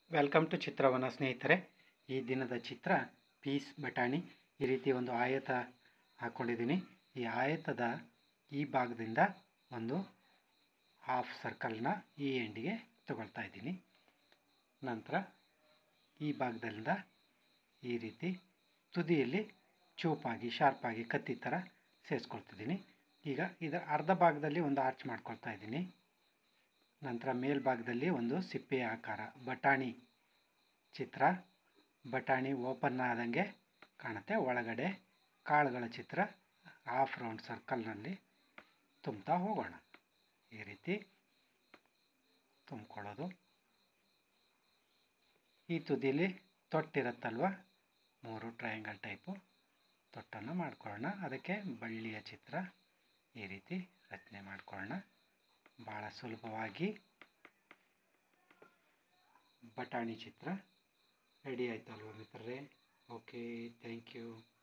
welcome to ಚಿತ್ರವನ ಸ್ನೇಹಿತರೆ ಈ ದಿನದ ಚಿತ್ರ ಪೀಸ್ ಬಟಾಣಿ ಈ ರೀತಿ ಒಂದು ಆಯತ ಹಾಕ್ಕೊಂಡಿದ್ದೀನಿ ಈ ಆಯತದ ಈ ಭಾಗದಿಂದ ಒಂದು ಹಾಫ್ ಸರ್ಕಲ್ನ ಈ ಎಂಡಿಗೆ ತಗೊಳ್ತಾ ಇದ್ದೀನಿ ನಂತರ ಈ ಭಾಗದಿಂದ ಈ ರೀತಿ ತುದಿಯಲ್ಲಿ ಚೂಪಾಗಿ ಶಾರ್ಪಾಗಿ ಕತ್ತಿ ಥರ ಸೇರಿಸ್ಕೊಳ್ತಿದ್ದೀನಿ ಈಗ ಇದರ ಅರ್ಧ ಭಾಗದಲ್ಲಿ ಒಂದು ಆರ್ಚ್ ಮಾಡ್ಕೊಳ್ತಾ ಇದ್ದೀನಿ ನಂತರ ಮೇಲ್ಭಾಗದಲ್ಲಿ ಒಂದು ಸಿಪ್ಪೆಯ ಆಕಾರ ಬಟಾಣಿ ಚಿತ್ರ ಬಟಾಣಿ ಓಪನ್ ಆದಂಗೆ ಕಾಣುತ್ತೆ ಒಳಗಡೆ ಕಾಳುಗಳ ಚಿತ್ರ ಹಾಫ್ ರೌಂಡ್ ಸರ್ಕಲ್ನಲ್ಲಿ ತುಂಬ್ತಾ ಹೋಗೋಣ ಈ ರೀತಿ ತುಂಬ್ಕೊಳ್ಳೋದು ಈ ತುದಿಲಿ ತೊಟ್ಟಿರುತ್ತಲ್ವ ಮೂರು ಟ್ರಯಾಂಗಲ್ ಟೈಪು ತೊಟ್ಟನ್ನು ಮಾಡ್ಕೊಳ್ಳೋಣ ಅದಕ್ಕೆ ಬಳ್ಳಿಯ ಚಿತ್ರ ಈ ರೀತಿ ರಚನೆ ಮಾಡ್ಕೊಳ್ಳೋಣ ಭಾಳ ಸುಲಭವಾಗಿ ಬಟಾಣಿ ಚಿತ್ರ ರೆಡಿ ಆಯ್ತಲ್ವ ಮಿತ್ರರೇ ಓಕೆ ಥ್ಯಾಂಕ್ ಯು